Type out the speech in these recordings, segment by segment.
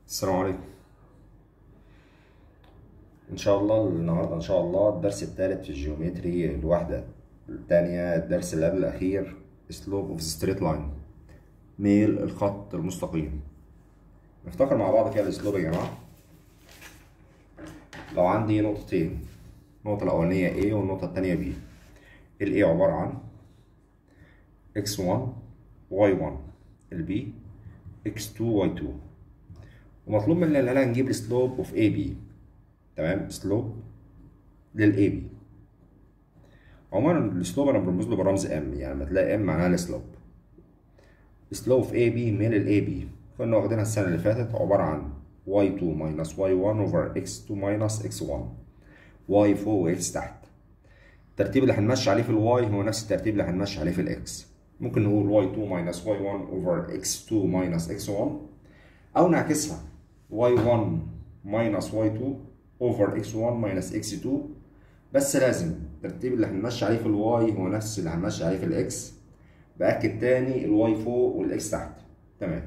السلام عليكم ان شاء الله النهارده ان شاء الله الدرس الثالث في الجيومتري الوحده الثانيه الدرس اللي قبل الاخير سلوب اوف ستريت لاين ميل الخط المستقيم نفتكر مع بعض كده الاسلوب يا جماعه لو عندي نقطتين النقطه الاولانيه A والنقطه الثانيه B ال A عباره عن x1 y1 ال B x2 y2 ومطلوب مننا ان انا نجيب السلوب اوف اي بي تمام سلوب للاي بي عموما السلوب انا برمز له برمز ام يعني لما تلاقي ام معناها السلوب سلوب اوف اي بي من الاي بي كنا واخدينها السنه اللي فاتت عباره عن y2 minus y1 over x2 minus x1 y فوق و x تحت الترتيب اللي هنمشي عليه في الواي هو نفس الترتيب اللي هنمشي عليه في الاكس ممكن نقول y2 minus y1 over x2 minus x1 او نعكسها y1 minus y2 over x1 minus x2 بس لازم الترتيب اللي هنمشي عليه في الواي هو نفس اللي هنمشي عليه في الاكس باكد تاني الواي فوق والاكس تحت تمام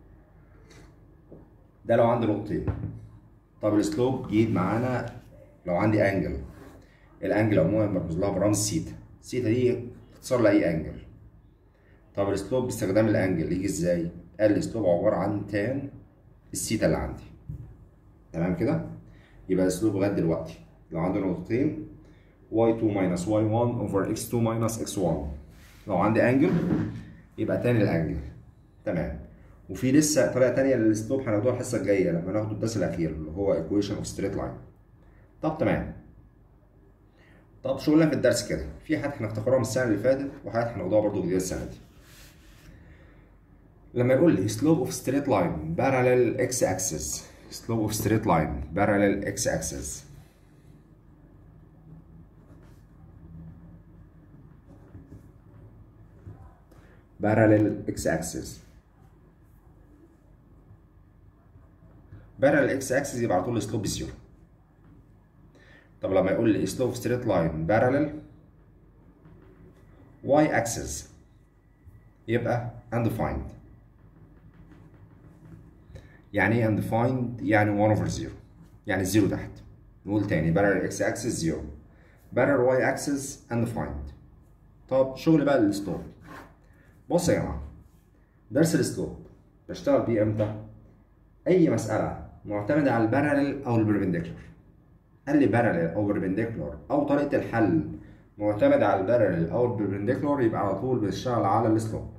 ده لو عندي نقطتين طب السلوب جيد معانا لو عندي انجل الانجل عموما برمز لها برمز سيتا سيتا دي اختصار لاي انجل طب السلوب باستخدام الانجل يجي ازاي قال السلوب عباره عن تان السيتا اللي عندي تمام كده يبقى الاسلوب لغايه دلوقتي لو عندي نقطتين y2 minus y1 over x2 minus x1 لو عندي انجل يبقى تاني الانجل تمام وفي لسه طريقه تانية للاسلوب هناخدوها الحصه الجايه لما ناخد الدرس الاخير اللي هو equation of straight line طب تمام طب شو قلنا في الدرس كده في حاجات هنفتكرها من السنه اللي فاتت وحاجات هناخدوها برضو جديده السنه دي لما يقول لي slope of straight line parallel x axis slope of straight line parallel x axis parallel x axis parallel x axis يبقى على طول slope بزيرو طب لما يقول لي slope of straight line parallel y axis يبقى undefined يعني ايه undefined يعني 1 over 0 يعني الزيرو تحت نقول تاني parallel x axis 0 parallel y axis undefined طب شغل بقى الاسلوب بص يا جماعه درس الاسلوب بشتغل بيه امتى اي مساله معتمده على البارالل او البربنديكولار قال لي بارالل او بربنديكولار او طريقه الحل معتمده على البارالل او البربنديكولار يبقى على طول بنشتغل على الاسلوب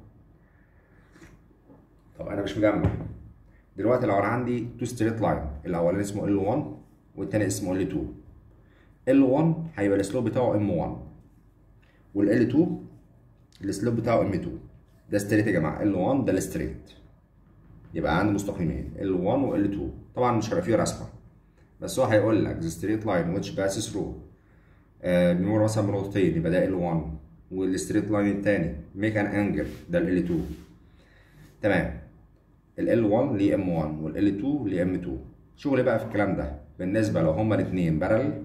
طب انا مش مجمع دلوقتي لو انا عندي تو ستريت لاين الاولاني اسمه L1 والتاني اسمه L2 L1 هيبقى السلوب بتاعه M1 وال L2 السلوب بتاعه M2 ده ستريت يا جماعه L1 ده الستريت يبقى عندي مستقيمين L1 و L2 طبعا مش هيبقى فيه رسمه بس هو هيقول لك the straight line which passes through آه بنمر مثلا بنقطتين يبقى ده L1 والستريت لاين التاني make an angle ده ال L2 تمام ال L1 ليه M1 وال L2 ليه M2 شغل بقى في الكلام ده بالنسبة لو هما الاتنين بارل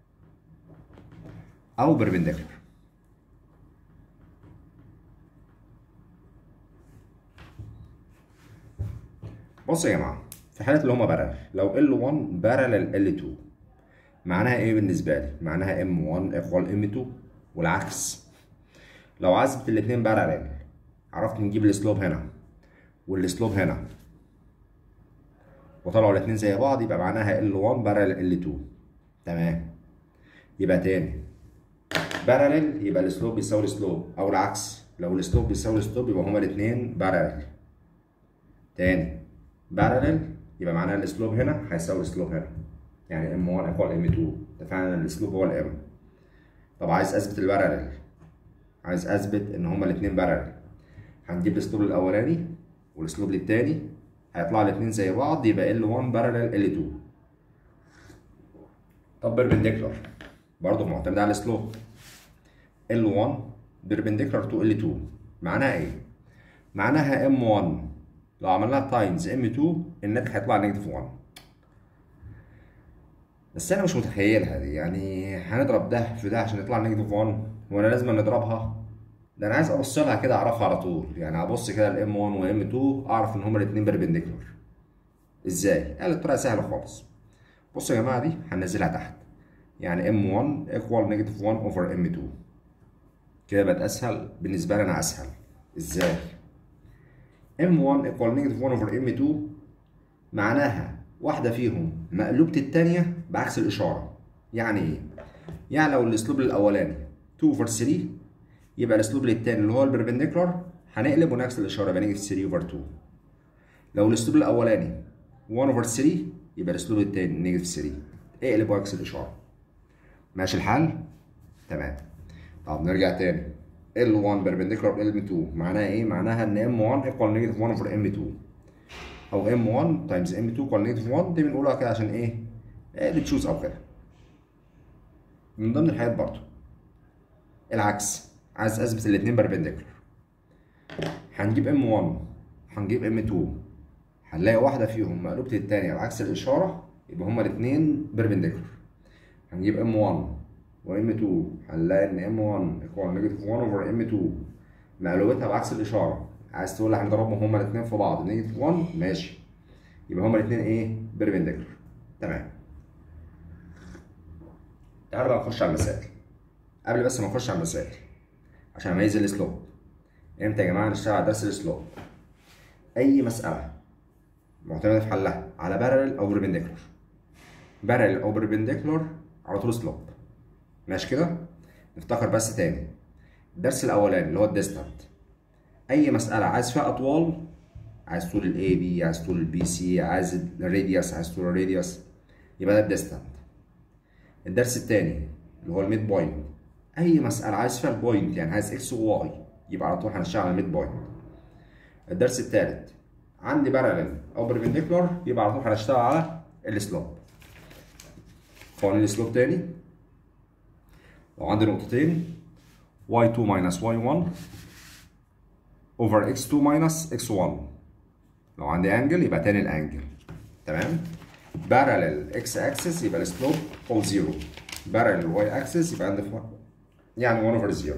أو بربنديكولار بصوا يا جماعة في حالة اللي هما بارل لو L1 بارل L2 معناها ايه بالنسبة لي؟ معناها M1 equal M2 والعكس لو عزبت الاتنين بارل عرفت نجيب السلوب هنا والسلوب هنا وطلعوا الاتنين زي بعض يبقى معناها L1 بارل L2 تمام يبقى تاني بارل يبقى السلوب بيساوي السلوب او العكس لو السلوب بيساوي السلوب يبقى هما الاتنين بارل تاني بارل يبقى معناها السلوب هنا هيساوي السلوب هنا يعني M1 equal M2 اتفقنا ان السلوب هو الام طب عايز اثبت البارل عايز اثبت ان هما الاتنين بارل هنجيب الاسلوب الاولاني والاسلوب التاني هيطلع الاتنين زي بعض يبقى L1 بارلل L2 طب بيربنديكولار برضه معتمد على الاسلوب L1 بيربنديكولار تو L2 معناها ايه؟ معناها M1 لو عملناها تايمز M2 الناتج هيطلع نيجاتيف 1 بس انا مش متخيلها دي يعني هنضرب ده في ده عشان يطلع نيجاتيف 1 وانا لازم نضربها ده انا عايز ابص لها كده اعرفها على طول يعني ابص كده الام 1 وام 2 اعرف ان هما الاثنين بيربنديكولار ازاي قال الطريقه سهله خالص بصوا يا جماعه دي هننزلها تحت يعني m1 equal negative 1 over m2 كده بقت اسهل بالنسبه لي انا اسهل ازاي m1 equal negative 1 over m2 معناها واحده فيهم مقلوبه الثانيه بعكس الاشاره يعني ايه يعني لو الاسلوب الاولاني 2 over 3 يبقى الاسلوب الثاني اللي هو البربنديكولار هنقلب ونعكس الاشاره يبقى نيجاتيف 3 over 2 لو الاسلوب الاولاني 1 over 3 يبقى الاسلوب الثاني نيجاتيف 3 اقلب واعكس الاشاره ماشي الحل تمام طب نرجع تاني L1 perpendicular L2 معناها ايه؟ معناها ان M1 equal negative 1 over M2 او M1 times M2 equal negative 1 دي بنقولها كده عشان ايه؟ إيه بتشوز او كده من ضمن الحاجات برضه العكس عايز اثبت الاثنين perpendicular هنجيب M1 هنجيب M2 هنلاقي واحدة فيهم مقلوبة التانية بعكس الإشارة يبقى هما الاتنين perpendicular هنجيب M1 و M2 هنلاقي إن M1 equal negative 1 over M2 مقلوبتها بعكس الإشارة عايز تقول لي هنضربهم هما الاتنين في بعض negative 1 ماشي يبقى هما الاتنين إيه perpendicular تمام تعالوا بقى نخش على المسائل قبل بس ما نخش على المسائل عشان اميز السلوب امتى يا جماعه نشتغل على درس السلوب اي مساله معتمده في حلها على بارل او بربنديكولار بارل او بربنديكولار على طول سلوب ماشي كده نفتكر بس تاني الدرس الاولاني اللي هو الديستانت اي مساله عايز فيها اطوال عايز طول الاي بي عايز طول البي سي عايز الراديوس عايز طول الراديوس يبقى ده الديستانت الدرس الثاني اللي هو الميد بوينت اي مساله عايز فيها البوينت يعني عايز اكس وواي يبقى على طول هنشتغل على الميد بوينت الدرس الثالث عندي باراليل او بربنديكولار يبقى على طول هنشتغل على السلوب قوانين السلوب تاني لو عندي نقطتين y2 minus y1 over x2 minus x1 لو عندي انجل يبقى تاني الانجل تمام باراليل x axis يبقى السلوب all زيرو باراليل y axis يبقى عندي يعني 1 over 0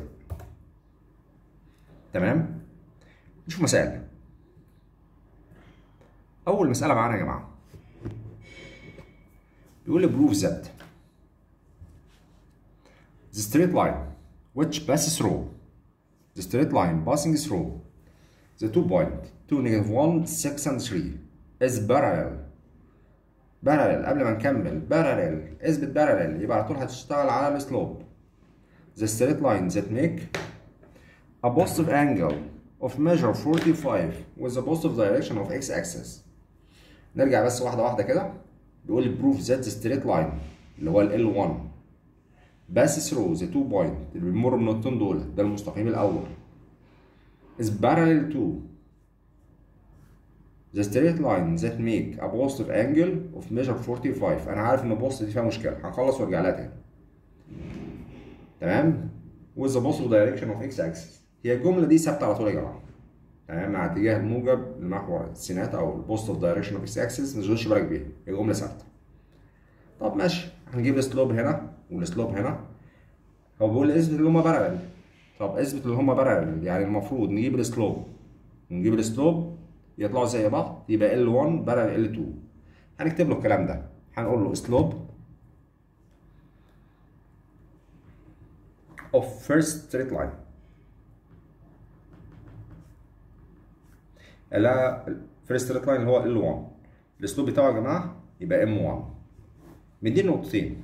تمام نشوف مسائل اول مساله معانا يا جماعه بيقول لي prove that the straight line which passes through the straight line passing through the two point 2 negative 1 6 and 3 is parallel parallel قبل ما نكمل parallel اثبت parallel يبقى على طول هتشتغل على السلوب the straight line that make a positive angle of measure 45 with the positive direction of x axis نرجع بس واحده واحده كده بيقول لي proof that the straight line اللي هو ال L1 passes through the two point اللي بيمر من النقطتين دول ده المستقيم الاول is parallel to the straight line that make a positive angle of measure 45 انا عارف ان positive دي فيها مشكله هنخلص وارجع لها تاني تمام with the positive direction of x axis هي الجمله دي ثابته على طول يا جماعه تمام مع اتجاه الموجب لمحور السينات او البوزيتيف دايركشن اوف اكس اكسس ما تشغلش بالك بيها هي جمله ثابته طب ماشي هنجيب السلوب هنا والسلوب هنا هو بيقول اثبت اللي هما بارلل طب اثبت اللي هما بارلل يعني المفروض نجيب السلوب ونجيب السلوب يطلعوا زي بعض يبقى L1 بارلل L2 هنكتب له الكلام ده هنقول له سلوب of first straight line لا first straight line اللي هو L1 الاسلوب بتاعه يا جماعه يبقى M1 مديني نقطتين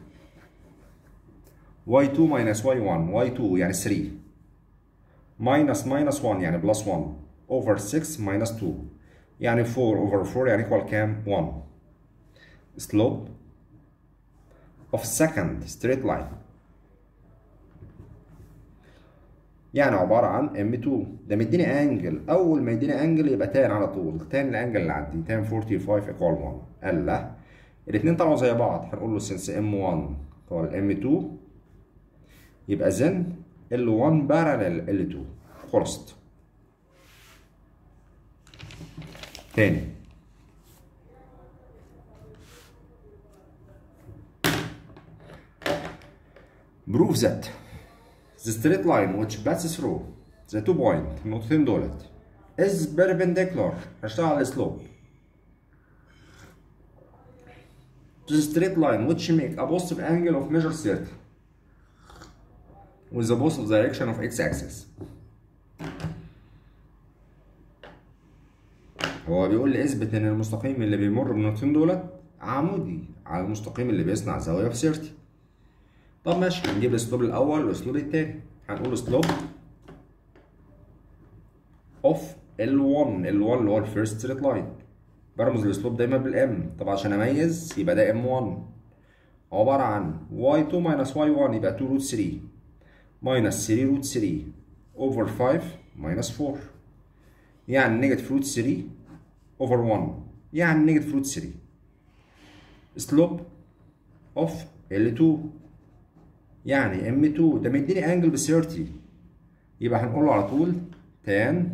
y2 minus y1 y2 يعني 3 minus minus 1 يعني plus 1 over 6 minus 2 يعني 4 over 4 يعني equal كام 1 slope of second straight line يعني عبارة عن M2 ده مديني انجل أول ما يديني انجل يبقى تان على طول تان الانجل اللي عندي تان 45 equal 1 قال لا الاتنين طلعوا زي بعض هنقول له since M1 equal M2 يبقى then L1 parallel L2 خلصت تاني prove that the straight line which passes through the two point النقطتين دولت is perpendicular هشتغل على السلوب to the straight line which make a positive angle of measure 30 with the positive direction of x axis هو بيقول لي اثبت ان المستقيم اللي بيمر بالنقطتين دولت عمودي على المستقيم اللي بيصنع زاويه في 30 طب ماشي هنجيب الاسلوب الاول والاسلوب الثاني هنقول اسلوب اوف ال1 ال1 اللي هو الفيرست ستريت لاين برمز الاسلوب دايما بالام طب عشان اميز يبقى ده ام1 عباره عن y2 minus y1 يبقى 2 روت 3 minus 3 روت 3 over 5 minus 4 يعني نيجاتيف روت 3 over 1 يعني نيجاتيف روت 3 سلوب اوف L2 يعني M2 ده مديني انجل ب 30 يبقى هنقول له على طول tan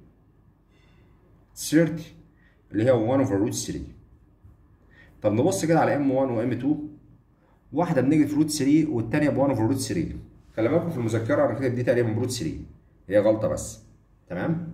30 اللي هي 1 over root 3 طب نبص كده على M1 و M2 واحدة بنيجاتيف روت 3 والتانية ب 1 over root 3 خلي بالكم في المذكرة أنا كاتب دي تقريبا بروت 3 هي غلطة بس تمام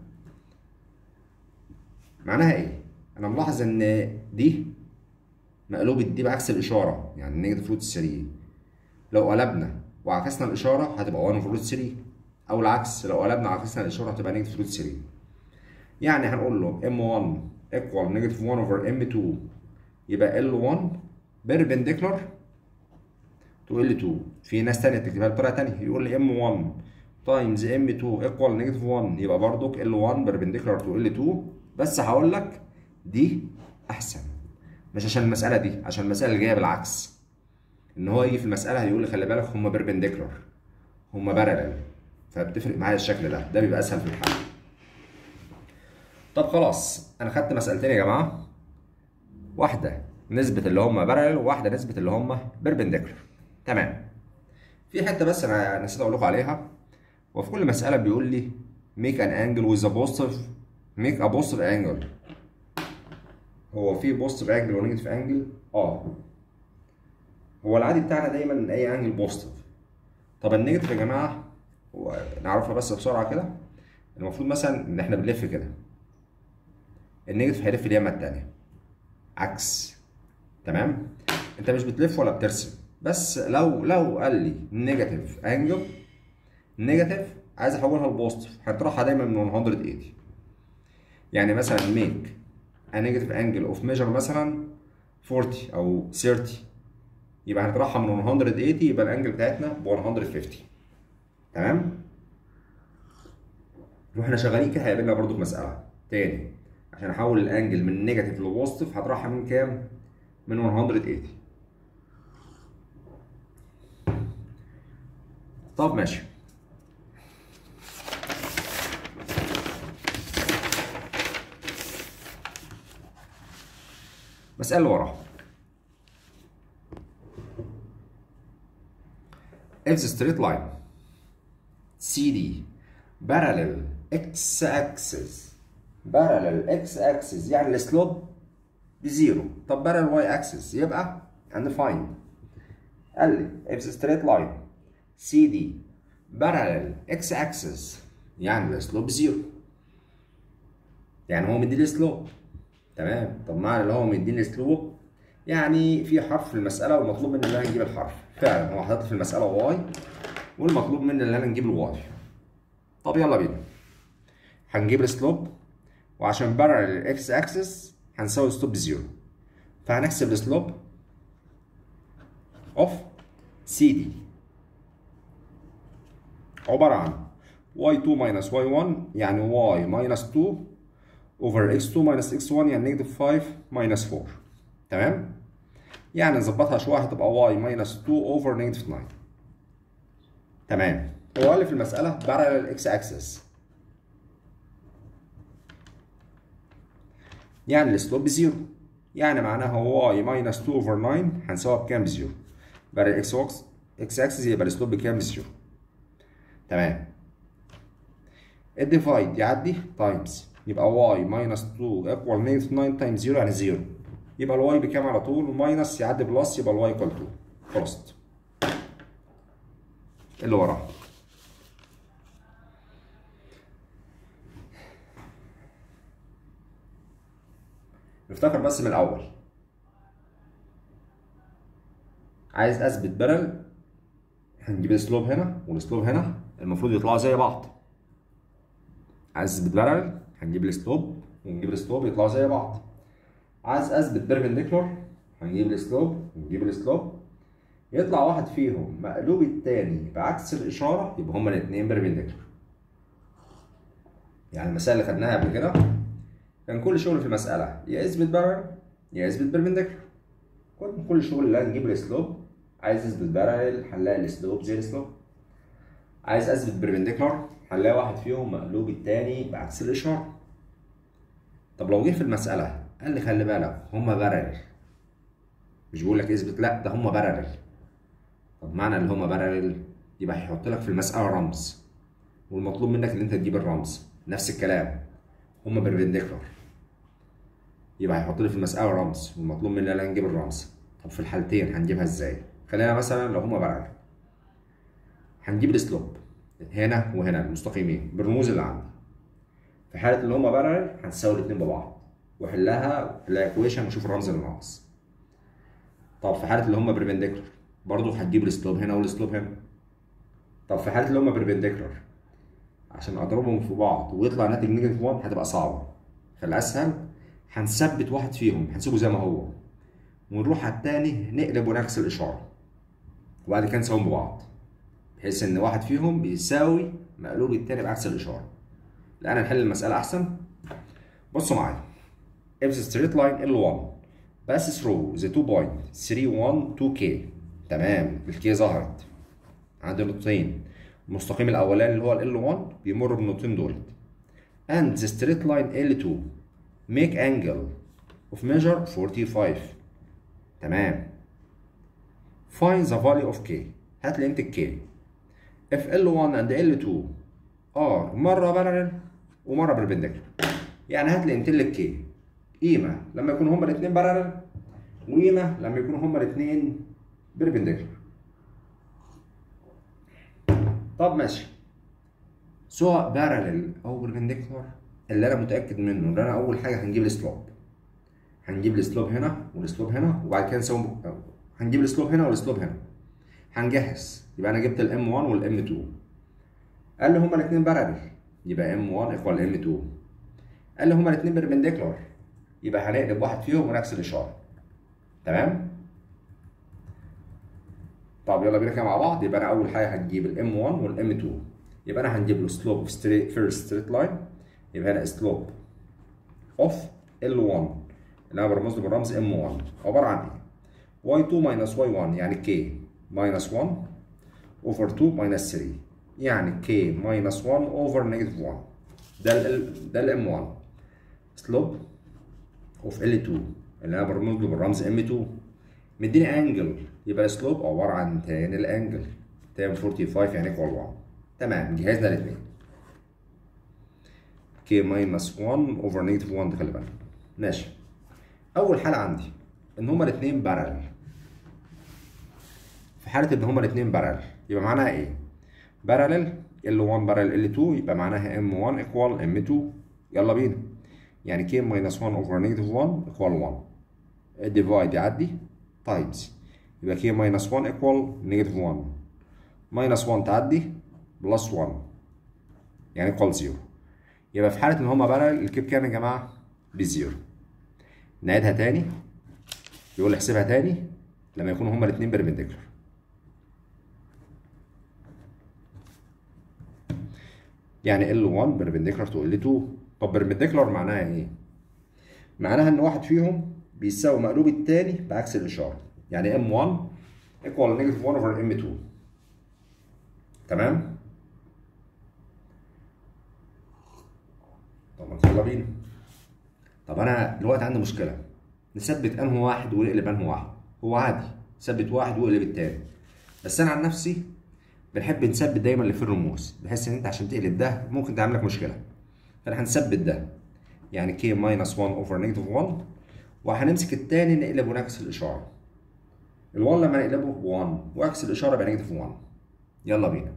معناها إيه؟ أنا ملاحظ إن دي مقلوبة دي بعكس الإشارة يعني نيجاتيف روت 3 لو قلبنا وعكسنا الإشارة هتبقى 1 over root 3 أو العكس لو قلبنا وعكسنا الإشارة هتبقى نيجاتيف روت 3 يعني هنقول له M1 equal negative 1 over M2 يبقى L1 perpendicular to L2 في ناس تانية تكتبها بطريقة تانية يقول لي M1 times M2 equal negative 1 يبقى برضك L1 perpendicular to L2 بس هقول لك دي أحسن مش عشان المسألة دي عشان المسألة اللي جاية بالعكس إن هو يجي في المسألة هيقول لي خلي بالك هما perpendicular هما parallel فبتفرق معايا الشكل ده ده بيبقى أسهل في الحل طب خلاص انا خدت مسألتين يا جماعه واحده نسبه اللي هم بارلل وواحده نسبه اللي هم بيربنديكولار تمام في حته بس انا نسيت اقول لكم عليها وفي كل مساله بيقول لي make an angle with a positive make a positive angle هو في positive angle ونيجاتيف angle اه هو العادي بتاعنا دايما ان اي انجل بوزيتيف طب النيجاتيف يا جماعه هو نعرفها بس بسرعه كده المفروض مثلا ان احنا بنلف كده النيجاتيف هيلف اليمه التانية عكس تمام انت مش بتلف ولا بترسم بس لو لو قال لي نيجاتيف انجل نيجاتيف عايز احولها لبوزيتيف هطرحها دايما من 180 يعني مثلا ميك a negative angle of measure مثلا 40 او 30 يبقى هنطرحها من 180 يبقى الانجل بتاعتنا ب 150 تمام واحنا شغالين كده هيقابلنا برضو مسألة تاني عشان احول الانجل من نيجاتيف لبوزيتيف هطرحها من كام؟ من 180 طب ماشي المسألة اللي وراها if the straight line CD parallel x axis parallel x axis يعني السلوب بزيرو طب parallel y axis يبقى and find قال لي if the straight line CD parallel x axis يعني السلوب زيرو يعني هو مديني السلوب تمام طب معنى اللي هو مديني السلوب يعني في حرف في المسألة والمطلوب مني ان انا نجيب الحرف فعلا هو حاطط في المسألة واي والمطلوب مني ان انا نجيب الواي طب يلا بينا هنجيب السلوب وعشان بارل الاكس اكسس هنساوي سلوب بزيرو فهنحسب السلوب اوف سي دي عبارة عن y2 minus y1 يعني y minus 2 over x2 minus x1 يعني negative 5 minus 4 تمام؟ يعني نظبطها شوية هتبقى y minus 2 over negative 9 تمام هو قال لي في المسألة parallel x axis يعني السلوب بزيرو يعني معناها y minus 2 over 9 هنساويها بكام بزيرو parallel x x axis يبقى السلوب بكام بزيرو تمام الديفايد يعدي تايمز يبقى y minus 2 equal negative 9 times 0 يعني 0 يبقى الواي بكام على طول ماينس يعدي بلس يبقى الواي equal 2 خلصت اللي وراه نفتكر بس من الاول عايز اثبت بارل هنجيب السلوب هنا والسلوب هنا المفروض يطلعوا زي بعض عايز اثبت بارل هنجيب السلوب ونجيب السلوب يطلعوا زي بعض عايز اثبت بيربنديكولار هنجيب السلوب ونجيب السلوب يطلع واحد فيهم مقلوب التاني بعكس الاشاره يبقى هما الاثنين بيربنديكولار يعني المسائل اللي خدناها قبل كده كان كل شغل في المساله يا اثبت بارل يا اثبت بيربنديكولار كل كل شغل اللي نجيب السلوب عايز اثبت بارل هنلاقي السلوب زي السلوب عايز اثبت بيربنديكولار هنلاقي واحد فيهم مقلوب التاني بعكس الاشاره طب لو جه في المساله قال لي خلي بالك هما بارل مش بقول لك اثبت لا ده هما بارل طب معنى ان هما بارل يبقى هيحط لك في المساله رمز والمطلوب منك ان انت تجيب الرمز نفس الكلام هما بيربنديكولار يبقى هيحط لي في المساله رمز والمطلوب مني ان انا نجيب الرمز طب في الحالتين هنجيبها ازاي خلينا مثلا لو هما بارل هنجيب السلوب هنا وهنا المستقيمين بالرموز اللي عندي في حاله اللي هما بارل هنساوي الاثنين ببعض واحلها في الايكويشن واشوف الرمز اللي ناقص طب في حاله اللي هما بربنديكولار برضه هتجيب السلوب هنا والسلوب هنا طب في حاله اللي هما بربنديكولار عشان اضربهم في بعض ويطلع ناتج نيجاتيف 1 هتبقى صعبه فالاسهل هنثبت واحد فيهم هنسيبه زي ما هو ونروح على التاني نقلب ونعكس الاشاره وبعد كده نساويهم ببعض بحيث ان واحد فيهم بيساوي مقلوب التاني بعكس الاشاره الان نحل المساله احسن بصوا معايا if the straight line L1 passes through the two point 3 1 2 k تمام الكي ظهرت عند النقطتين المستقيم الاولاني اللي هو ال L1 بيمر بالنقطتين دولت and the straight line L2 make angle of measure 45 تمام find the value of k هات لي قيمة ال k if L1 and L2 are مرة parallel ومرة perpendicular يعني هات لي قيمتين للكي قيمة لما يكونوا هما الاتنين بارلل وقيمة لما يكونوا هما الاتنين بيربنديكولار طب ماشي سواء بارلل او بيربنديكولار اللي انا متاكد منه ان انا اول حاجه هنجيب السلوب هنجيب السلوب هنا والسلوب هنا وبعد كده نسوي هنجيب السلوب هنا والسلوب هنا هنجهز يبقى انا جبت الام 1 والام 2 قال لي هما الاثنين بارلل يبقى ام 1 ايكوال ام 2 قال لي هما الاثنين بيربنديكولار يبقى هنقلب واحد فيهم ونفس الاشاره تمام طب يلا بينا كده مع بعض يبقى انا اول حاجه هنجيب الام 1 والام 2 يبقى انا هنجيب له سلوب اوف ستريت فيرست ستريت لاين يبقى هنا سلوب اوف ال 1 اللي انا برمز له بالرمز ام 1 عباره عن ايه؟ واي 2 ماينس واي 1 يعني كي ماينس 1 اوفر 2 ماينس 3 يعني كي ماينس 1 اوفر نيجاتيف 1 ده ال ده الام 1 سلوب اوف ال 2 اللي انا برمز له بالرمز ام 2 مديني انجل يبقى السلوب عباره عن تان الانجل تان 45 يعني ايكوال 1 تمام جهزنا الاثنين كي ماينس 1 اوفر نيجاتيف 1 خلي بالك ماشي اول حاله عندي ان هما الاثنين بارل في حاله ان هما الاثنين بارل يبقى معناها ايه بارلل L1 بارل L2 يبقى معناها M1 equal M2 يلا بينا يعني K minus 1 over negative 1 equal 1 الديفايد يعدي تايمز يبقى K minus 1 equal negative 1 minus 1 تعدي بلس 1 يعني equal 0 يبقى في حالة إن هما بارل الكيب كام يا جماعة؟ بزيرو نعيدها تاني يقول لي احسبها تاني لما يكونوا هما الاتنين بيربنديكولار يعني L1 بيربنديكولار تو L2 طب بيربنديكولار معناها ايه؟ معناها ان واحد فيهم بيساوي مقلوب التاني بعكس الاشاره يعني M1 equal negative 1 over M2 تمام؟ طب يلا بينا طب انا دلوقتي عندي مشكله نثبت انه واحد ونقلب انه واحد هو عادي ثبت واحد واقلب التاني بس انا عن نفسي بنحب نثبت دايما اللي في الرموز بحيث ان انت عشان تقلب ده ممكن تعمل لك مشكله فاحنا هنثبت ده يعني كي ماينس 1 اوفر نيجاتيف 1 وهنمسك التاني نقلب ونعكس الاشاره ال1 لما نقلبه ب 1 واعكس الاشاره يبقى نيجاتيف 1 يلا بينا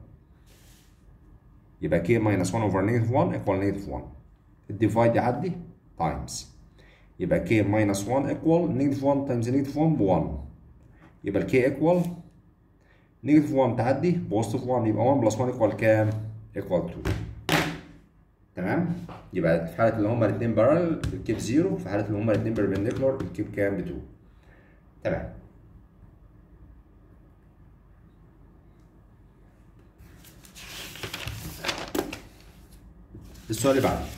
يبقى كي ماينس 1 اوفر نيجاتيف 1 ايكوال نيجاتيف 1 الديفايد يعدي تايمز يبقى كي ماينس 1 ايكوال نيجاتيف 1 تايمز نيجاتيف 1 ب 1 يبقى الكي ايكوال نيجاتيف 1 تعدي بوزيتيف 1 يبقى 1 بلس 1 ايكوال كام؟ ايكوال 2 تمام؟ يبقى في حالة اللي هما الاثنين بارل الكيب زيرو في حالة اللي هما الاثنين بيربنديكولار الكيب كام؟ ب 2 تمام السؤال اللي بعده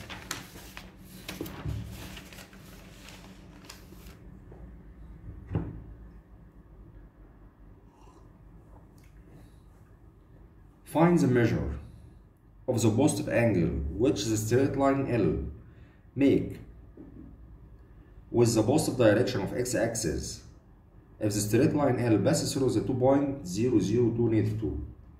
Find the measure of the positive angle which the straight line L make with the positive direction of x-axis if the straight line L passes through the two point 0 0 2 negative 2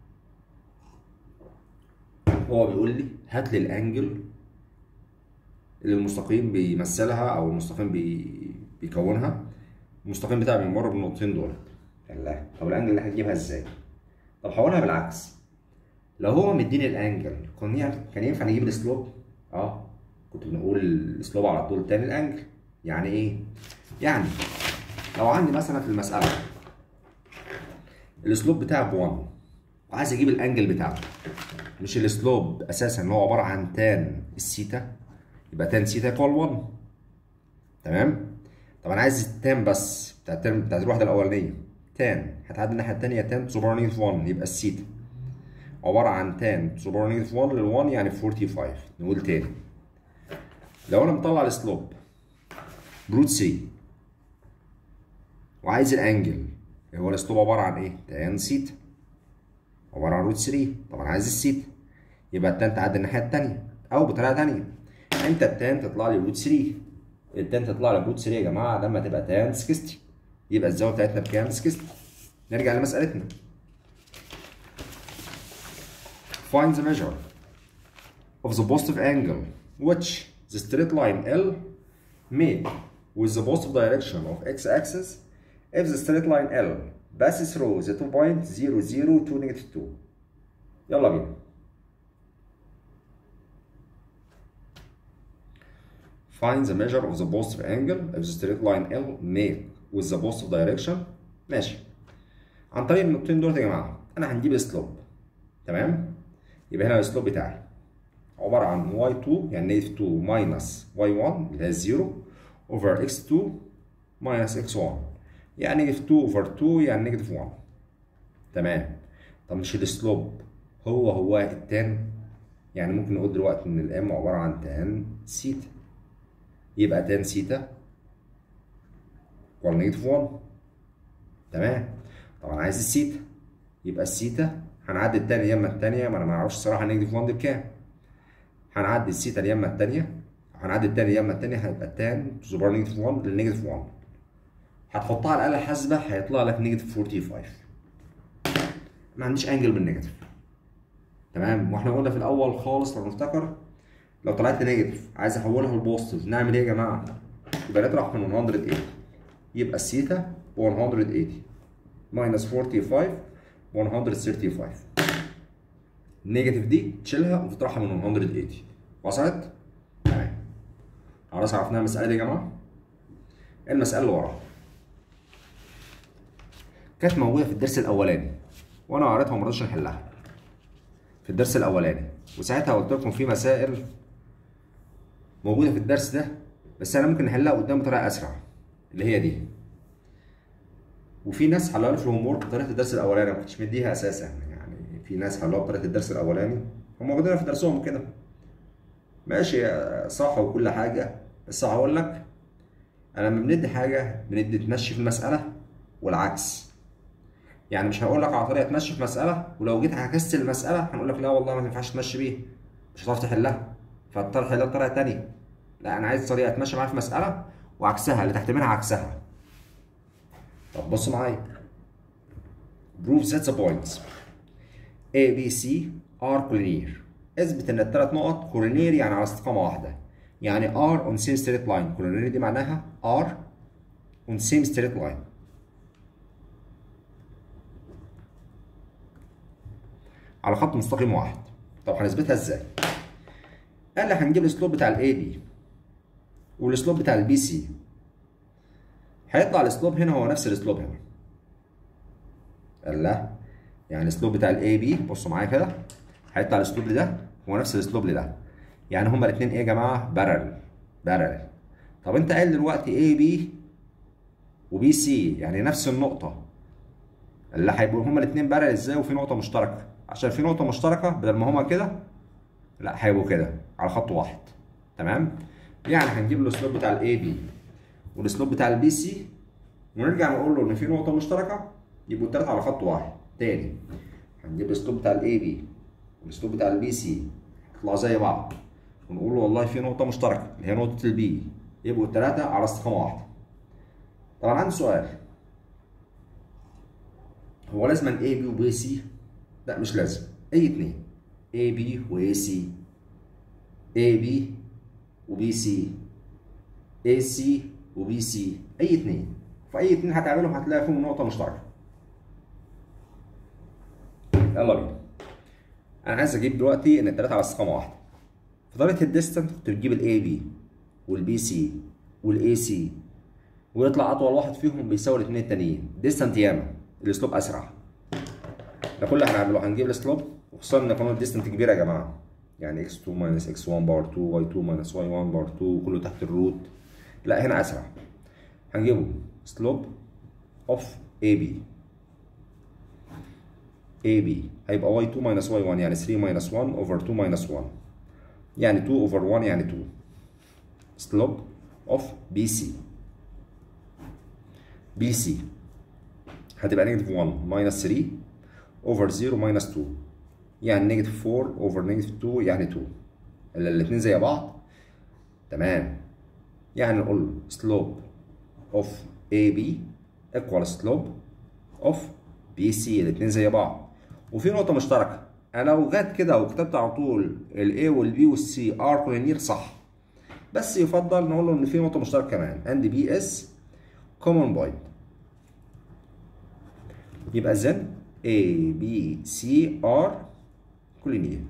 هو بيقول لي هات لي الانجل اللي المستقيم بيمثلها او المستقيم بي... بيكونها المستقيم بتاعي بيمر بالنقطتين دول الله طب الانجل اللي هتجيبها ازاي طب هقولها بالعكس لو هو مديني الانجل كان يعني كان ينفع نجيب السلوب اه كنت بنقول السلوب على طول تاني الانجل يعني ايه يعني لو عندي مثلا في المساله السلوب بتاعي ب 1 وعايز اجيب الانجل بتاعته مش السلوب اساسا اللي هو عباره عن تان السيتا يبقى تان سيتا ايكوال 1 تمام طب انا عايز التان بس بتاع الترم بتاعت الوحده الاولانيه تان هتعدي الناحيه الثانيه تان سوبر نيجاتيف 1 يبقى السيتا عباره عن تان سوبر نيجاتيف 1 لل 1 يعني 45 نقول تاني لو انا مطلع السلوب بروت سي وعايز الانجل هو السلوب عباره عن ايه؟ تان سيتا عباره عن روت 3 طبعا عايز السيتا يبقى التان تعدي الناحيه الثانيه او بطريقه ثانيه انت التان تطلع لي روت 3 التان تطلع لي روت 3 يا جماعه لما تبقى تان 60 يبقى الزاويه بتاعتنا بكام 60 نرجع لمسالتنا find the measure of the positive angle which the straight line L make with the positive direction of x-axis if the straight line L passes through the two point 0 0 to negative 2 يلا بينا find the measure of the positive angle if the straight line L make with the positive direction ماشي عن طريق النقطتين دول يا جماعه انا هنجيب السلوب تمام يبقى هنا السلوب بتاعي عباره عن y2 يعني نيجاتيف 2 ماينس y1 اللي هي 0 اوفر x2 ماينس x1 يعني نيجاتيف 2 اوفر 2 يعني نيجاتيف 1 تمام طب مش السلوب هو هو التان يعني ممكن نقول دلوقتي ان الام عباره عن تان سيتا يبقى تان سيتا ايكوال نيجاتيف 1 تمام طبعا عايز السيتا يبقى السيتا هنعدي التانية اليمة التانية ما انا ما اعرفش الصراحة نيجاتيف 1 دي بكام هنعدي السيتا اليمة التانية هنعدي التانية اليمة التانية هيبقى التان سوبر نيجاتيف 1 للنيجاتيف 1 هتحطها على الآلة الحاسبة هيطلع لك نيجاتيف 45 ما عنديش انجل بالنيجاتيف تمام واحنا قلنا في الاول خالص لو نفتكر لو طلعت نيجاتيف عايز احولها لبوزيتيف نعمل ايه يا جماعه يبقى نطرح من 180 يبقى السيتا ب 180 ماينس 45 135 النيجاتيف دي تشيلها وتطرحها من 180 وصلت؟ تمام خلاص عرفناها المسألة دي يا جماعة المسألة اللي وراها كانت موجودة في الدرس الأولاني وأنا قريتها ومرضتش نحلها في الدرس الأولاني وساعتها قلت لكم في مسائل موجودة في الدرس ده بس أنا ممكن نحلها قدام بطريقة أسرع اللي هي دي وفي ناس حلوها في الهوم ورك بطريقه الدرس الاولاني ما كنتش مديها اساسا يعني في ناس حلوها بطريقه الدرس الاولاني هم واخدينها في درسهم كده ماشي صح وكل حاجه بس هقول لك انا لما بندي حاجه بندي تمشي في المساله والعكس يعني مش هقول لك على طريقه تمشي في مساله ولو جيت عكست المساله هنقول لك لا والله ما ينفعش تمشي بيها مش هتعرف تحلها فاضطر تحلها بطريقه تانية لا انا عايز طريقه تمشي معايا في مساله وعكسها اللي تحت منها عكسها طب بص معايا prove that the points A B C are collinear اثبت ان الثلاث نقط collinear يعني على استقامة واحدة يعني R on same straight line collinear دي معناها R on same straight line على خط مستقيم واحد طب هنثبتها ازاي؟ قال لي هنجيب السلوب بتاع الاي بي والسلوب بتاع البي سي هيطلع السلوب هنا هو نفس السلوب هنا قال لا يعني الاسلوب بتاع الاي بي بصوا معايا كده هيطلع الاسلوب ده هو نفس الاسلوب ده يعني هما الاثنين ايه يا جماعه بارل بارل طب انت قايل دلوقتي اي بي وبي سي يعني نفس النقطه اللي هيبقوا هما الاثنين بارل ازاي وفي نقطه مشتركه عشان في نقطه مشتركه بدل ما هما كده لا هيبقوا كده على خط واحد تمام يعني هنجيب الاسلوب بتاع الاي بي والاسلوب بتاع البي سي ونرجع نقول له ان في نقطه مشتركه يبقوا التلاته على خط واحد تاني هنجيب الاسلوب بتاع الاي بي والاسلوب بتاع البي سي يطلعوا زي بعض ونقول له والله في نقطه مشتركه اللي هي نقطه البي يبقوا التلاته على استقامه واحده طبعا عندي سؤال هو لازم اي بي وبي سي لا مش لازم اي اتنين اي بي واي سي اي بي وبي سي اي سي وبي سي اي اتنين فاي اتنين هتعملهم هتلاقي فيهم نقطه مشتركه يلا بينا انا عايز اجيب دلوقتي ان التلاته على استقامه واحده في طريقه الديستنت كنت بتجيب الاي بي والبي سي والاي سي ويطلع اطول واحد فيهم بيساوي الاثنين التانيين ديستنت ياما الاسلوب اسرع ده كل اللي هنعمله هنجيب الاسلوب وخصوصا ان قانون الديستنت كبير يا جماعه يعني x2 minus x1 باور 2 y2 minus y1 باور 2 كله تحت الروت لا هنا اسرع هنجيبه slope of AB AB هيبقى y2 minus y1 يعني 3 minus 1 over 2 minus 1 يعني 2 over 1 يعني 2 slope of BC BC هتبقى نيجاتيف 1 minus 3 over 0 minus 2 يعني نيجاتيف 4 اوفر نيجاتيف 2 يعني 2 الاثنين زي بعض تمام يعني نقول سلوب اوف اي بي ايكوال سلوب اوف بي سي الاثنين زي بعض وفي نقطه مشتركه انا لو جت كده وكتبت على طول الاي والبي والسي ار كولينير صح بس يفضل نقول له ان في نقطه مشتركه كمان اند بي اس كومن بوينت يبقى زن A B C R كولينير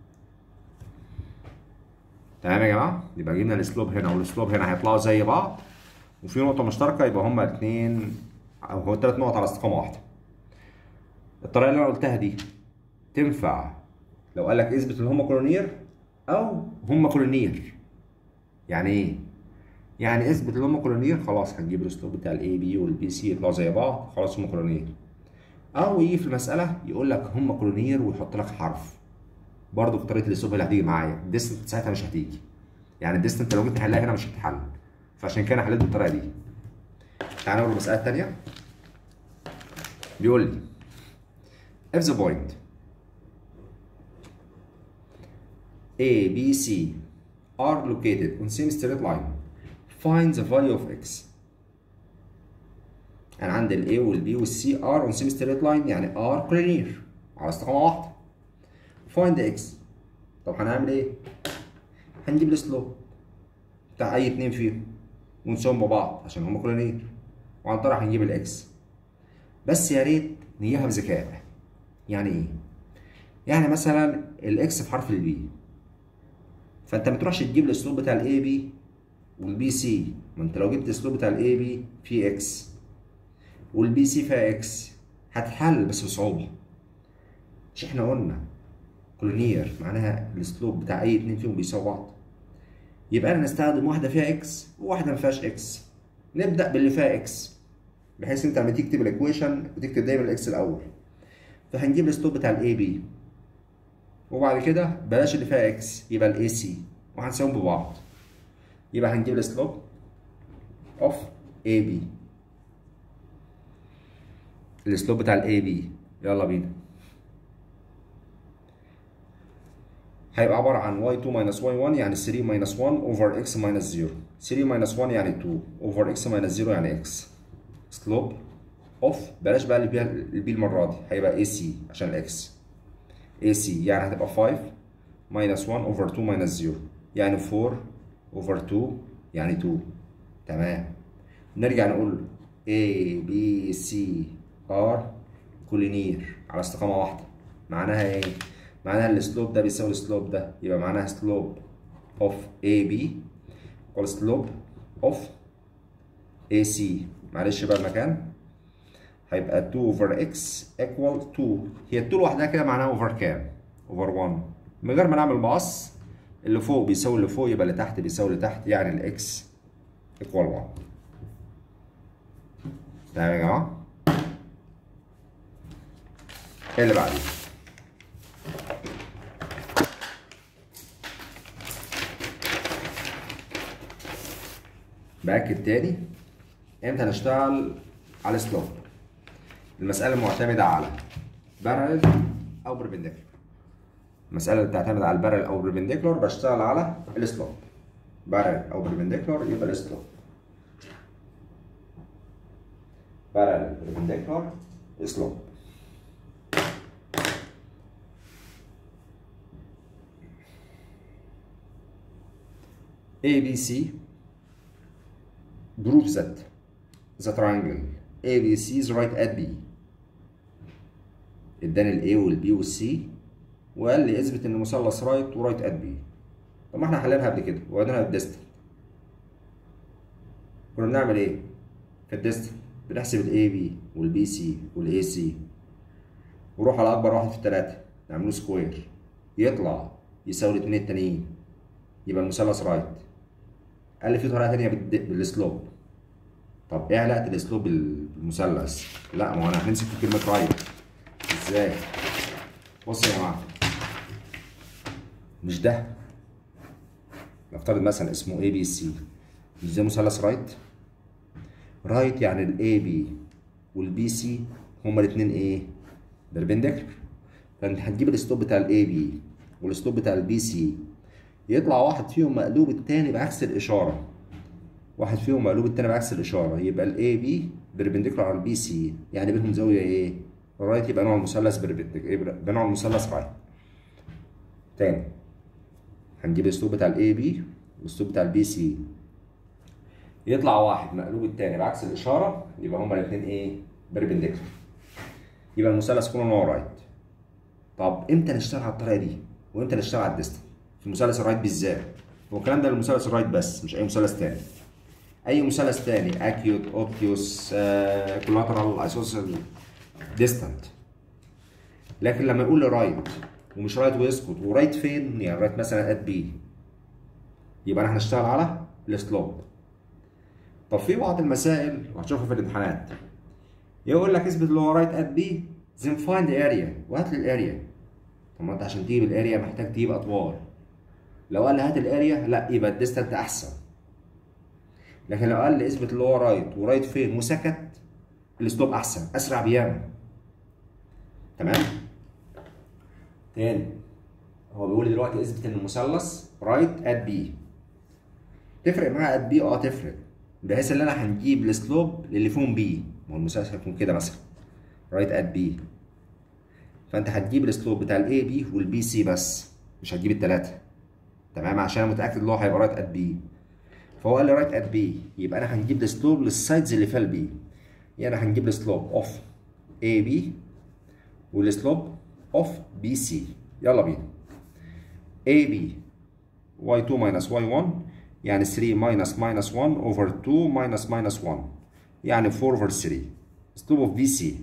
تمام يا جماعه يبقى جبنا الاسلوب هنا والاسلوب هنا هيطلعوا زي بعض وفي نقطه مشتركه يبقى هما الاثنين او هو ثلاث نقط على استقامه واحده الطريقه اللي انا قلتها دي تنفع لو قال لك اثبت ان هما كولونير او هما كولونير يعني ايه يعني اثبت ان هما كولونير خلاص هنجيب الاسلوب بتاع الاي بي والبي سي يطلعوا زي بعض خلاص هما كولونير او يجي في المساله يقول لك هما كولونير ويحط لك حرف برضه في طريقه الاسلوب اللي هتيجي معايا الديستنت ساعتها مش هتيجي يعني الديستنت لو جيت تحلها هنا مش هتتحل فعشان كده حليت بالطريقه دي تعالى نقول المساله الثانيه بيقول لي if the point A, B, C are located on same straight line find the value of x انا عندي ال A وال B وال C are on same straight line يعني are collinear على استقامه واحده find x طب هنعمل ايه؟ هنجيب السلوب بتاع اي اتنين فيهم ونساويهم ببعض عشان هما كولونير وعن طريق هنجيب الاكس بس يا ريت نيجيها بذكاء يعني ايه؟ يعني مثلا الاكس في حرف البي فانت ما تروحش تجيب الاسلوب بتاع الاي بي والبي سي ما انت لو جبت الاسلوب بتاع الاي بي فيه اكس والبي سي فيها اكس هتحل بس بصعوبه مش احنا قلنا كولونير معناها الاسلوب بتاع اي اتنين فيهم بيساوي بعض يبقى انا نستخدم واحده فيها اكس وواحده ما فيهاش اكس نبدا باللي فيها اكس بحيث انت لما تيجي تكتب الايكويشن بتكتب دايما الاكس الاول فهنجيب الاسلوب بتاع الاي بي وبعد كده بلاش اللي فيها اكس يبقى الاي سي وهنساويهم ببعض يبقى هنجيب الاسلوب اوف اي بي الاسلوب بتاع الاي بي يلا بينا هيبقى عبارة عن y2 minus y1 يعني 3 minus 1 over x minus 0 3 minus 1 يعني 2 over x minus 0 يعني x slope of بلاش بقى البي البي المرة دي هيبقى AC عشان الاكس AC يعني هتبقى 5 minus 1 over 2 minus 0 يعني 4 over 2 يعني 2 تمام نرجع نقول A B C R كولينير على استقامة واحدة معناها ايه؟ معناها السلوب ده بيساوي السلوب ده يبقى معناها سلوب اوف اي بي equal سلوب اوف اي سي معلش بقى المكان هيبقى 2 اوفر اكس ايكوال 2 هي 2 لوحدها كده معناها اوفر كام؟ اوفر 1 من غير ما نعمل مقص اللي فوق بيساوي اللي فوق يبقى اللي تحت بيساوي اللي تحت يعني الاكس ايكوال 1 تمام يا جماعه؟ ايه اللي بعديه؟ باكد تاني امتى نشتغل على سلوب المسألة معتمدة على بارل أو بربنديكولار المسألة اللي بتعتمد على البارل أو بربنديكولار بشتغل على السلوب بارل أو بربنديكولار يبقى السلوب بارل بربنديكولار سلوب ABC prove that the triangle ABC is right at B اداني ال A وال B وال C وقال لي اثبت ان مثلث رايت ورايت ات بي طب ما احنا حليناها قبل كده وقعدنا بالديستنت كنا بنعمل ايه؟ في الديستنت بنحسب الاي بي والبي سي والاي سي ونروح على اكبر واحد في التلاته نعمله سكوير يطلع يساوي الاتنين التانيين يبقى المثلث رايت قال لي في طريقه تانيه بالد- بالسلوب طب ايه علاقه الاسلوب بالمثلث لا ما هو انا هنمسك في كلمه رايت ازاي بص يا جماعه مش ده نفترض مثلا اسمه اي بي سي مش ده مثلث رايت رايت يعني الاي بي والبي سي هما الاثنين ايه بربنديكولار فانت هتجيب الاسلوب بتاع الاي بي والاسلوب بتاع البي سي يطلع واحد فيهم مقلوب التاني بعكس الاشاره واحد فيهم مقلوب التاني بعكس الاشاره يبقى الاي بي بربنديكولار على البي سي يعني بينهم زاويه ايه رايت يبقى نوع المثلث بربنديكولار يبقى نوع المثلث رايت تاني هنجيب الاسلوب بتاع الاي بي والاسلوب بتاع البي سي يطلع واحد مقلوب التاني بعكس الاشاره يبقى هما الاثنين ايه بربنديكولار يبقى المثلث كله نوع رايت طب امتى نشتغل على الطريقه دي وامتى نشتغل على الديستنت في مثلث الرايت بالذات هو الكلام ده للمثلث الرايت بس مش اي مثلث تاني اي مثلث تاني اكيوت اوبتيوس آه، كولاترال ايسوسيال ديستانت لكن لما يقول لي رايت ومش رايت ويسكت ورايت فين يعني رايت مثلا ات بي يبقى انا هنشتغل على السلوب طب في بعض المسائل وهتشوفها في الامتحانات يقول لك اثبت اللي هو رايت ات بي then find area وهات لي الاريا طب ما انت عشان تجيب الاريا محتاج تجيب اطوال لو قال لي هات الاريا لا يبقى الديستانت احسن لكن لو قال لي اثبت اللي هو رايت ورايت فين وسكت الاسلوب احسن اسرع بياما تمام تاني هو بيقول لي دلوقتي اثبت ان المثلث رايت ات بي تفرق معاه ات بي اه تفرق بحيث ان انا هنجيب السلوب للي فيهم بي ما هو المثلث هيكون كده مثلا رايت ات بي فانت هتجيب السلوب بتاع الاي بي والبي سي بس مش هتجيب التلاته تمام عشان انا متاكد ان هو هيبقى رايت ات بي فهو قال لي رايت ات بي يبقى انا هنجيب السلوب للسايدز اللي فيها البي يعني هنجيب السلوب اوف اي بي والسلوب اوف بي سي يلا بينا اي بي y2 minus y1 يعني 3 minus minus 1 over 2 minus minus 1 يعني 4 over 3 اسلوب اوف بي سي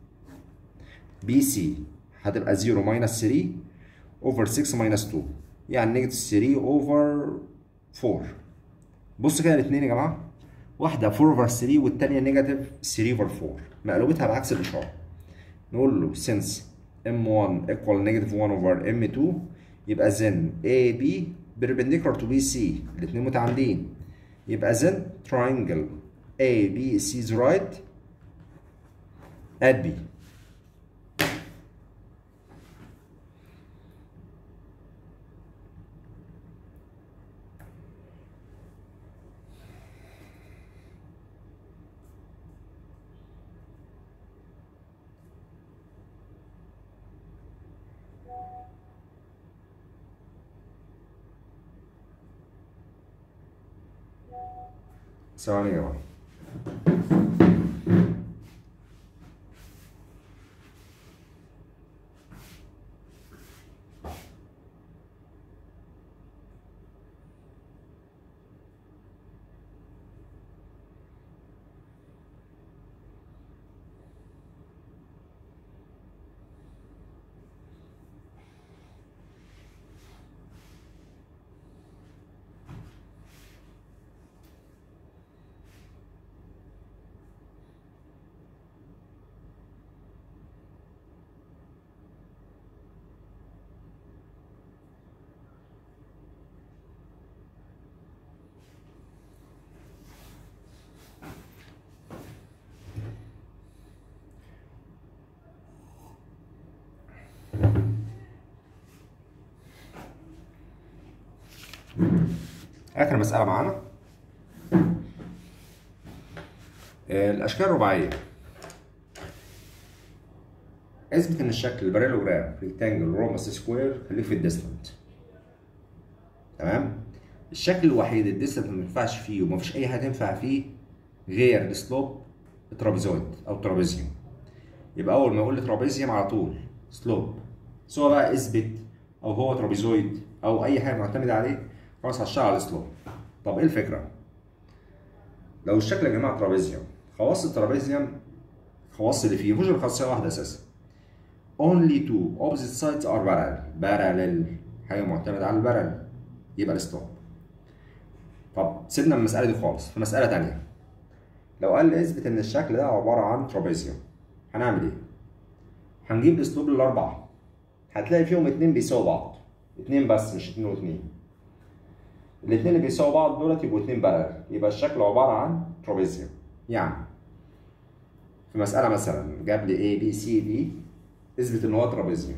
بي سي هتبقى 0 minus 3 over 6 minus 2 يعني نيجاتيف 3 over 4 بص كده الاثنين يا جماعه واحده 4 over 3 والثانيه نيجاتيف 3 over 4 مقلوبتها بعكس الاشاره نقول له since m1 equal negative 1 over m2 يبقى then AB perpendicular to BC الاثنين متعامدين يبقى then triangle ABC is right at B ثواني يا جماعة اخر مساله معانا آه، الاشكال الرباعيه اثبت ان الشكل البارالوجرام ريكتانجل روماس سكوير خليك في الديستنت تمام الشكل الوحيد الديستنت ما ينفعش فيه وما فيش اي حاجه تنفع فيه غير السلوب ترابيزويد او ترابيزيوم يبقى اول ما اقول لي ترابيزيوم على طول سلوب سواء بقى اثبت او هو ترابيزويد او اي حاجه معتمده عليه خلاص هشتغل على السلوب طب ايه الفكره لو الشكل يا جماعه ترابيزيوم خواص الترابيزيوم الخواص اللي فيه مفيش غير خاصيه واحده اساسا only two opposite sides are parallel parallel حاجه معتمده على البارل يبقى الستوب طب سيبنا من المساله دي خالص في مساله تانية لو قال لي اثبت ان الشكل ده عباره عن ترابيزيوم هنعمل ايه هنجيب الاسلوب للاربعه هتلاقي فيهم اتنين بيساووا بعض اتنين بس مش اتنين واتنين الاتنين اللي بيساووا بعض دولت يبقوا اتنين بارل يبقى الشكل عباره عن ترابيزيوم يعني في مساله مثلا جاب لي A B C D اثبت ان هو ترابيزيوم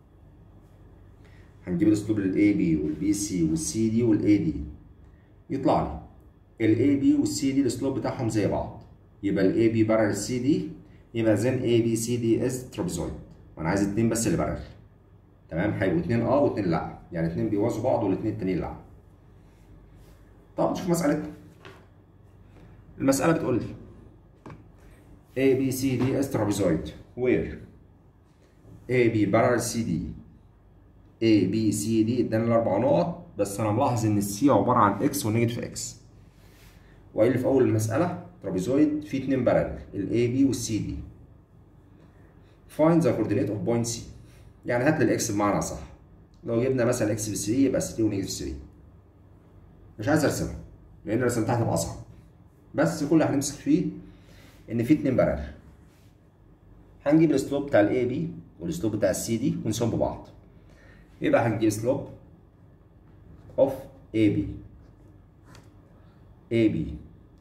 هنجيب الاسلوب للاي بي والبي سي والسي دي والاي دي يطلع لي الاي بي والسي دي الاسلوب بتاعهم زي بعض يبقى الاي بي بارل السي دي يبقى زين اي بي سي دي از ترابيزويد وانا عايز اتنين بس اللي بارل تمام هيبقوا اتنين اه واتنين لا يعني اتنين بيوازوا بعض والاتنين التانيين لا طب نشوف مسألتنا المسألة بتقول لي A B C D is trapezoid where A B parallel C D A B C D اداني الأربع نقط بس أنا ملاحظ إن السي عبارة عن إكس ونيجاتيف إكس وقايل لي في أول المسألة ترابيزويد فيه اتنين بارالل ال A B وال C D find the coordinate of point C يعني هات لي الإكس بمعنى صح لو جبنا مثلا إكس ب 3 يبقى 3 ونيجاتيف 3 مش عايز أرسمها لأن رسمتها هتبقى أصعب بس كل اللي هنمسك فيه ان في اتنين بارل هنجيب الاسلوب بتاع الاي بي والاسلوب بتاع السي دي ونسيبهم ببعض يبقى هنجيب اسلوب اوف اي بي اي بي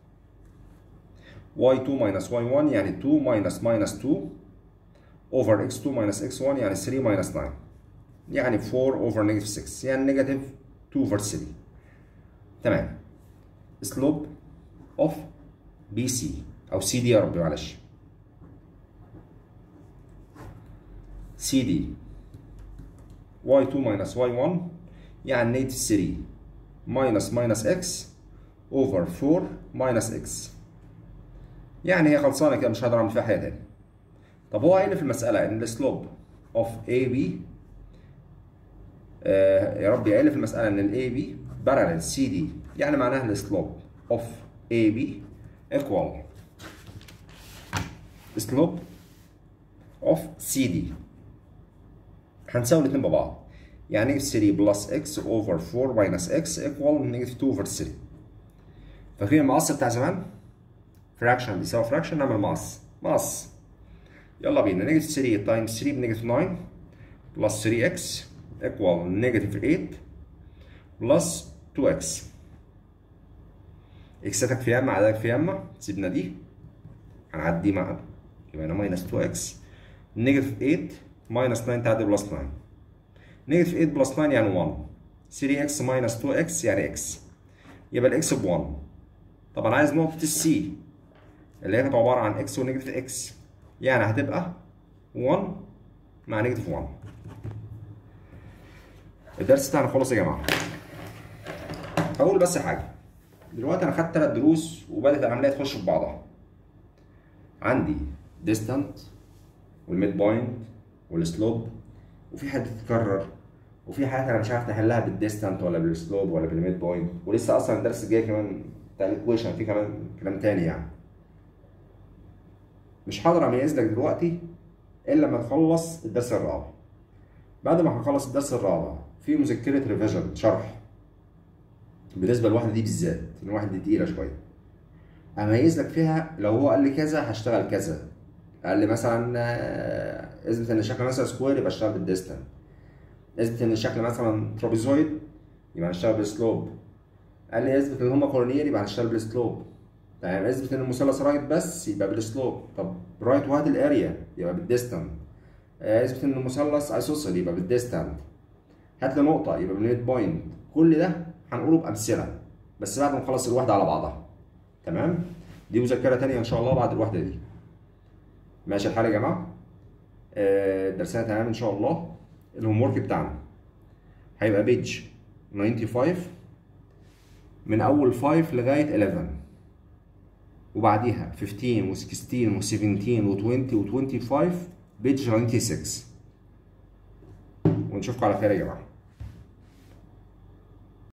y2 minus y1 يعني 2 minus minus 2 over x2 minus x1 يعني 3 minus 9 يعني 4 over negative 6 يعني negative 2 over 3 تمام اسلوب اوف بي سي او سي دي يا ربي معلش سي دي y2 minus y1 يعني نيجاتيف 3 minus minus x over 4 minus x يعني هي خلصانه كده مش هقدر اعمل فيها حاجه تاني طب هو قايل في المساله ان السلوب اوف اي بي يا ربي قايل في المساله ان الاي بي بارالل سي دي يعني معناها السلوب اوف اي بي equal slope of CD هنساوي الاثنين ببعض يعني نيجاتيف 3 بلس اكس اوفر 4 ماينس اكس ايكوال نيجاتيف 2 اوفر 3 فاكرين المقص بتاع زمان؟ فراكشن بيساوي فراكشن نعمل مقص مقص يلا بينا نيجاتيف 3 تايمز 3 بنيجاتيف 9 بلس 3 اكس ايكوال نيجاتيف 8 بلس 2 اكس اكساتك في يمة عددك في يمة سيبنا دي هنعدي مع يبقى هنا ماينس 2 اكس نيجاتيف 8 ماينس 9 تعدي بلس 9 نيجاتيف 8 بلس 9 يعني 1 3 اكس ماينس 2 اكس يعني اكس يبقى الاكس ب 1 طب انا عايز نقطة السي اللي هي كانت عبارة عن اكس ونيجاتيف اكس يعني هتبقى 1 مع نيجاتيف 1 الدرس بتاعنا خلص يا جماعة هقول بس حاجة دلوقتي انا خدت ثلاث دروس وبدات العمليه تخش في بعضها عندي ديستانت والميد بوينت والسلوب وفي حاجات تتكرر وفي حاجات انا مش عارف نحلها بالديستانت ولا بالسلوب ولا بالميد بوينت ولسه اصلا الدرس الجاي كمان بتاع الايكويشن في كمان كلام تاني يعني مش هقدر اميز لك دلوقتي الا لما تخلص الدرس الرابع بعد ما هنخلص الدرس الرابع في مذكره ريفيجن شرح بالنسبه للواحده دي بالذات الواحده دي تقيله شويه اميز لك فيها لو هو قال لي كذا هشتغل كذا قال لي مثلا اثبت ان الشكل مثلا سكوير يبقى اشتغل بالديستانت اثبت ان الشكل مثلا ترابيزويد يبقى هنشتغل بالسلوب قال لي اثبت ان هما كورنير يبقى هنشتغل بالسلوب تمام اثبت ان المثلث رايت بس يبقى بالسلوب طب رايت وهات الاريا يبقى بالديستانت اثبت ان المثلث ايسوسيل يبقى بالديستانت هات لي نقطه يبقى بالميد بوينت كل ده هنقوله بامثله بس بعد ما نخلص الوحده على بعضها تمام دي مذكره تانية ان شاء الله بعد الوحده دي ماشي الحال يا جماعه آه، درسنا تمام ان شاء الله الهوم ورك بتاعنا هيبقى بيج 95 من اول 5 لغايه 11 وبعديها 15 و16 و17 و20 و25 بيج 96 ونشوفكم على خير يا جماعه